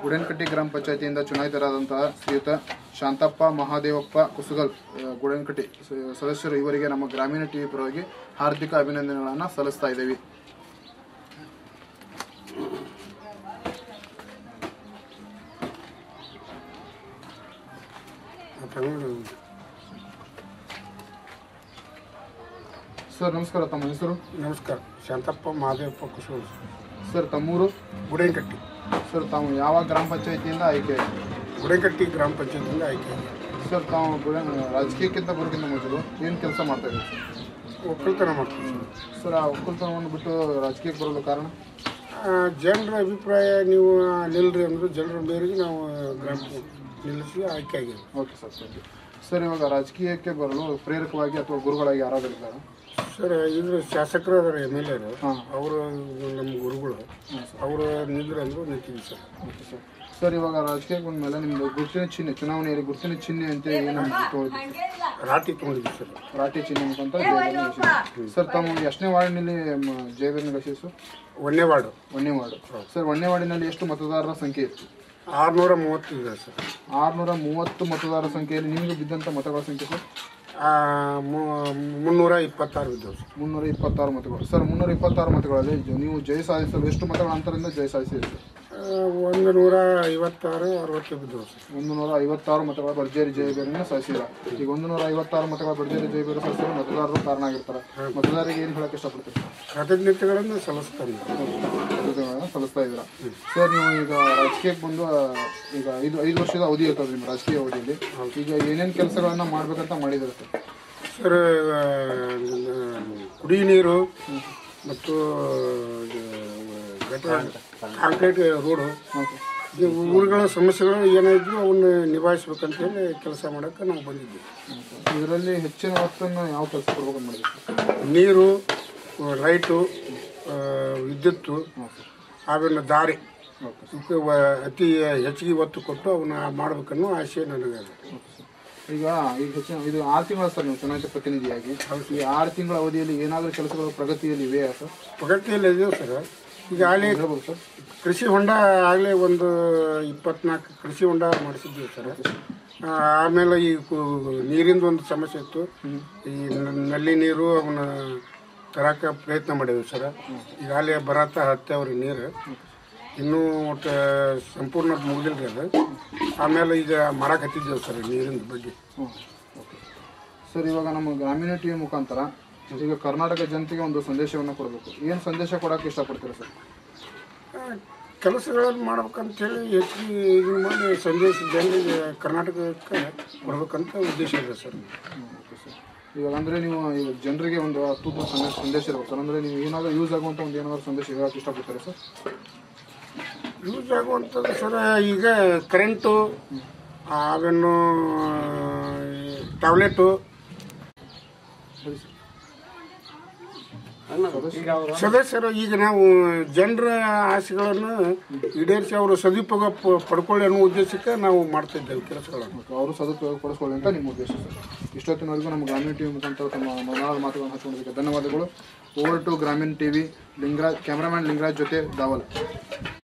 ಗುಡೇನಕಟ್ಟಿ ಗ್ರಾಮ ಪಂಚಾಯತಿಯಿಂದ ಚುನಾಯಿತರಾದಂತಹ ಶ್ರೀಯುತ ಶಾಂತಪ್ಪ ಮಹಾದೇವಪ್ಪ ಕುಸುಗಲ್ ಆ, ಗುಡೇನಕಟ್ಟಿ ಸ- ಸದಸ್ಯರು ಇವರಿಗೆ ನಮ್ಮ ಗ್ರಾಮೀಣ ಟಿವಿ ಪರವಾಗಿ ಹಾರ್ದಿಕ ಅಭಿನಂದನೆಗಳನ್ನು ಸಲ್ಲಿಸ್ತಾ ಇದ್ದೇವೆ ಸರ್ ನಮಸ್ಕಾರ ತಮ್ಮ ಹೆಸರು ನಮಸ್ಕಾರ ಶಾಂತಪ್ಪ ಮಹಾದೇವಪ್ಪ ಕುಶಲ ಸರ್ ತಮ್ಮೂರು ಗುಡೇನಕಟ್ಟಿ ಸರ್ ತಾವು ಯಾವ ಗ್ರಾಮ ಪಂಚಾಯತಿಯಿಂದ ಆಯ್ಕೆ ಗುಡೇನಕಟ್ಟಿ ಗ್ರಾಮ ಪಂಚಾಯತಿಯಿಂದ ಆಯ್ಕೆ ಸರ್ ತಾವು ಗುಡೆ ರಾಜಕೀಯಕ್ಕಿಂತ ಬರೋಕ್ಕಿಂತ ಮೊದಲು ಏನು ಕೆಲಸ ಮಾಡ್ತಾ ಇದ್ದೀರಿ ಸರ್ ಒಕ್ಕಲ್ತನ ಮಾಡ್ತೀವಿ ಸರ್ ಆ ಒಕ್ಕಲ್ತನವನ್ನು ಬಿಟ್ಟು ರಾಜಕೀಯಕ್ಕೆ ಬರಲು ಕಾರಣ ಆ, ಜನರ ಅಭಿಪ್ರಾಯ ನೀವು ನಿಲ್ರಿ ಅಂದ್ರೆ ಜನರ ಮೇರೆಗೆ ನಾವು ಗ್ರಾಮ ನಿಲ್ಲಿಸಿ ಆಯ್ಕೆ ಆಗಿದ್ದೀವಿ okay sir thank you sir ಇವಾಗ ರಾಜಕೀಯಕ್ಕೆ ಬರಲು ಪ್ರೇರಕವಾಗಿ ಅಥವಾ ಗುರುಗಳಾಗಿ ಯಾರಾದರೂ ಇದ್ದಾರೆ ಸರ್ ಇದ್ರ ಶಾಸಕರು ಅದಾರ ಎಮ್ ಎಲ್ ಎರು ಹಾಂ ಅವರು ನಮ್ಮ ಗುರುಗಳು ಹಾಂ ಸರ್ ಅವರು ನಿಂದ್ರು ಅಂದ್ರು ನಿಂತೀವಿ ಸರ್ ಓಕೆ ಸರ್ ಸರ್ ಇವಾಗ ರಾಜಕೀಯಕ್ಕೆ ಬಂದಮೇಲೆ ನಿಮ್ಮದು ಗುರುತಿನ ಚಿಹ್ನೆ ಚುನಾವಣೆಯಲ್ಲಿ ಗುರುತಿನ ಚಿಹ್ನೆ ಅಂತ ಏನು ತೊಗೊಂಡಿದ್ದೀವಿ ರಾಟಿ ತೊಗೊಂಡಿದ್ವಿ ಸರ್ ರಾಟಿ ಚಿಹ್ನೆ ಮುಖಾಂತರ ಜಯಬೇರಿನ ಗಳಿಸಿದ್ರು ಸರ್ ತಾವು ಎಷ್ಟನೇ ವಾರ್ಡಿನಲ್ಲಿ ಮ- ಜಯಬೇರಿನ ಗಳಿಸಿದ್ರು ಒಂದನೇ ವಾರ್ಡು ಒಂದನೇ ವಾರ್ಡು ಸರ್ ಒಂದನೇ ವಾರ್ಡಿನಲ್ಲಿ ಎಷ್ಟು ಮತದಾರರ ಸಂಖ್ಯೆ ಇತ್ತು ಆರುನೂರ ಮೂವತ್ತು ಇದೆ ಸರ್ ಆರುನೂರ ಮೂವತ್ತು ಮತದಾರರ ಸಂಖ್ಯೆಯಲ್ಲಿ ನಿಮಗೆ ಬಿದ್ದಂಥ ಮತಗಳ ಸಂಖ್ಯೆ ಸರ್ ಆ, ಮು- ಮುನ್ನೂರ ಇಪ್ಪತ್ತಾರು ಇದ್ದವು ಸರ್ ಮುನ್ನೂರ ಇಪ್ಪತ್ತಾರು ಮತಗಳು ಸರ್ ಮುನ್ನೂರ ಇಪ್ಪತ್ತಾರು ಮತಗಳಲ್ಲಿ ಜ- ನೀವು ಜಯ ಸಾಧಿಸಲು ಎಷ್ಟು ಮತಗಳ ಅಂತರದಿಂದ ಜಯ ಸಾಧಿಸಿದ್ರಿ ಸರ್ ಆ, ಒಂದು ನೂರ ಐವತ್ತಾರು ಅರವತ್ತು ಬಿದ್ದವು ಸರ್ ಒಂದು ನೂರ ಐವತ್ತಾರು ಮತಗಳ ಭರ್ಜರಿ ಜಯಬೇರಿನ ಸಾಧಿಸಿಲ್ಲ ಈಗ ಒಂದು ನೂರ ಐವತ್ತಾರು ಮತಗಳ ಭರ್ಜರಿ ಜಯಬೇರು ಸಾಧಿಸಲು ಮತದಾರರು ಕಾರಣ ಆಗಿರ್ತಾರೆ ಮತದಾರರಿಗೆ ಏನು ಹೇಳಕ್ಕೆ ಇಷ್ಟಪಡ್ತೀರಿ ಸರ್ ಕೃತಜ್ಞತೆಗಳನ್ನು ಸಲ್ಲಿಸ್ತಾನೆ ಕೃತಜ್ಞತೆಗಳನ್ನ ಸಲ್ಲಿಸ್ತಾ ಇದ್ದೀರಾ ಸರ್ ನೀವು ಈಗ ರಾಜಕೀಯಕ್ಕೆ ಬಂದು ಆ, ಈಗ ಐದು ಐದು ವರ್ಷದ ಅವಧಿ ಇರ್ತದೆ ನಿಮ್ಮ ರಾಜಕೀಯ ಅವಧಿಯಲ್ಲಿ ಈಗ ಏನೇನು ಕೆಲಸಗಳನ್ನ ಮಾಡ್ಬೇಕಂತ ಮಾಡಿದ್ದೀರಾ ಸರ್ ಸರ್ ಆ, ಕುಡಿ ನೀರು ಮತ್ತು ಗಟರ ಕಾಂಕ್ರೀಟ್ ರೋಡು ಹಾಂ ಸರ್ ಈ ಊರುಗಳ ಸಮಸ್ಯೆಗಳು ಏನಾಯಿದ್ರು ಅವನ್ನ ನಿಭಾಯಿಸ್ಬೇಕಂತ ಹೇಳಿ ಕೆಲಸ ಮಾಡೋಕ್ಕೆ ನಾವು ಬಂದಿದ್ವಿ ಇದರಲ್ಲಿ ಹೆಚ್ಚಿನ ಒತ್ತನ್ನು ಯಾವ ಕೆಲಸ ಕೊಡ್ಬೇಕಂತ ಮಾಡಿದ್ರಿ ಸರ್ ನೀರು ಲೈಟು ಆ, ವಿದ್ಯುತ್ತು ಹಾಂ ಸರ್ ಆಮೇಲೆ ದಾರಿ ಓಕೆ ಇವಕ್ಕೆ ವ- ಅತಿ ಹೆಚ್ಚಿಗೆ ಒತ್ತು ಕೊಟ್ಟು ಅವನ್ನ ಮಾಡ್ಬೇಕನ್ನೋ ಆಸೆ ನನಗೆ ಅದ. ಈಗ ಈಗ ಹೆಚ್ಚಿನ ಇದು ಆರು ತಿಂಗಳ ಸರ್ ನೀವು ಚುನಾಯಿತ ಪ್ರತಿನಿಧಿಯಾಗಿ ಈ ಆರು ತಿಂಗಳ ಅವಧಿಯಲ್ಲಿ ಏನಾದರೂ ಕೆಲಸಗಳು ಪ್ರಗತಿಯಲ್ಲಿ ಇವೆಯಾ ಸರ್ ಪ್ರಗತಿಯಲ್ಲಿ ಇದೆಯೋ ಸರ್ ಈಗ ಆಗಲೇ ಹೇಳ್ಬೋದು ಸರ್ ಕೃಷಿ ಹೊಂಡ ಆಗಲೇ ಒಂದು ಇಪ್ಪತ್ನಾಲ್ಕು ಕೃಷಿ ಹೊಂಡ ಮಾಡಿಸಿದ್ವಿ ಸರ್ ಆ, ಆಮೇಲೆ ಈ ಕು- ನೀರಿಂದು ಒಂದು ಸಮಸ್ಯೆ ಇತ್ತು ಈ ನ- ನಲ್ಲಿ ನೀರು ಅವನ್ನ ತರಕ ಪ್ರಯತ್ನ ಮಾಡಿದ್ವಿ ಸರ್ ಈಗಾಗಲೇ ಬರತ್ತ ಹತ್ತವ್ರಿ ನೀರು ಇನ್ನೂ ಒಟ್ಟು ಸಂಪೂರ್ಣ ಮುಗಿದಿಲ್ರಿ ಅದು ಆಮೇಲೆ ಈಗ ಮಾಡಕ್ಕೆ ಹತ್ತಿದ್ದೇವೆ ಸರ್ ನೀರಿನ ಬಗ್ಗೆ ಹ್ಞೂ ಓಕೆ ಸರ್ ಇವಾಗ ನಮ್ಮ ಗ್ರಾಮೀಣ ಟಿವಿ ಮುಖಾಂತರ ಈಗ ಕರ್ನಾಟಕ ಜನತೆಗೆ ಒಂದು ಸಂದೇಶವನ್ನು ಕೊಡಬೇಕು ಏನು ಸಂದೇಶ ಕೊಡೋಕೆ ಇಷ್ಟಪಡ್ತೀರಾ ಸರ್ ಆ, ಕೆಲಸಗಳನ್ನು ಮಾಡ್ಬೇಕಂತೇಳಿ ಹೆಚ್ಚಿಗೆ ಇದನ್ನ ಮಾಡಿ ಸಂದೇಶ ಜನರಿಗೆ ಕರ್ನಾಟಕಕ್ಕೆ ಕೊಡ್ಬೇಕಂತ ಉದ್ದೇಶ ಇದೆ ಸರ್ ಹ್ಮ್, ಓಕೆ ಸರ್ ಇವಾಗ ಅಂದರೆ ನೀವು ಈಗ ಜನರಿಗೆ ಒಂದು ಅತ್ಯುತ್ತಮ ಸಂದೇಶ ಸಂದೇಶ ಇರಬೇಕು ಸರ್ ಅಂದರೆ ನೀವು ಏನಾದರೂ ಯೂಸ್ ಆಗುವಂಥ ಒಂದು ಏನಾದರೂ ಸಂದೇಶ ಹೇಳೋಕೆ ಇಷ್ಟಪಡ್ತೀರಾ ಸರ್ ಯೂಸ್ ಆಗುವಂಥದ್ದು ಸರ್ ಈಗ ಕರೆಂಟು ಅವೇನು ಟ್ಯಾಬ್ಲೆಟು ಹೇಳಿ ಸರ್ ಸದಸ್ಯರು ಈಗ ನಾವು ಜನರ ಆಸೆಗಳನ್ನು ಈಡೇರಿಸಿ ಅವರು ಸದುಪಯೋಗ ಪ- ಪಡ್ಕೊಳ್ಳಿ ಅನ್ನೋ ಉದ್ದೇಶಕ್ಕೆ ನಾವು ಮಾಡ್ತಾ ಇದ್ದೇವೆ ಕೆಲಸಗಳನ್ನು ಮತ್ತು ಅವರು ಸದುಪಯೋಗ ಪಡಿಸ್ಕೊಳ್ಳಿ ಅಂತ ನಿಮ್ಮ ಉದ್ದೇಶ ಸರ್ ಇಷ್ಟೊತ್ತಿನವರೆಗೂ ನಮ್ಮ ಗ್ರಾಮೀಣ ಟಿವಿ ಮುಖಾಂತರ ತಮ್ಮ ಮನೋಹರ ಮಾತುಗಳನ್ನು ಹಂಚಿಕೊಂಡಿದ್ದಕ್ಕೆ ಧನ್ಯವಾದಗಳು ಓವರ್ ಟು ಗ್ರಾಮೀಣ ಟಿವಿ ಲಿಂಗರಾಜ್ ಕ್ಯಾಮ್ರಾಮ್ಯಾನ್ ಲಿಂಗರಾಜ್ ಜೊತೆ ದಾವಲ್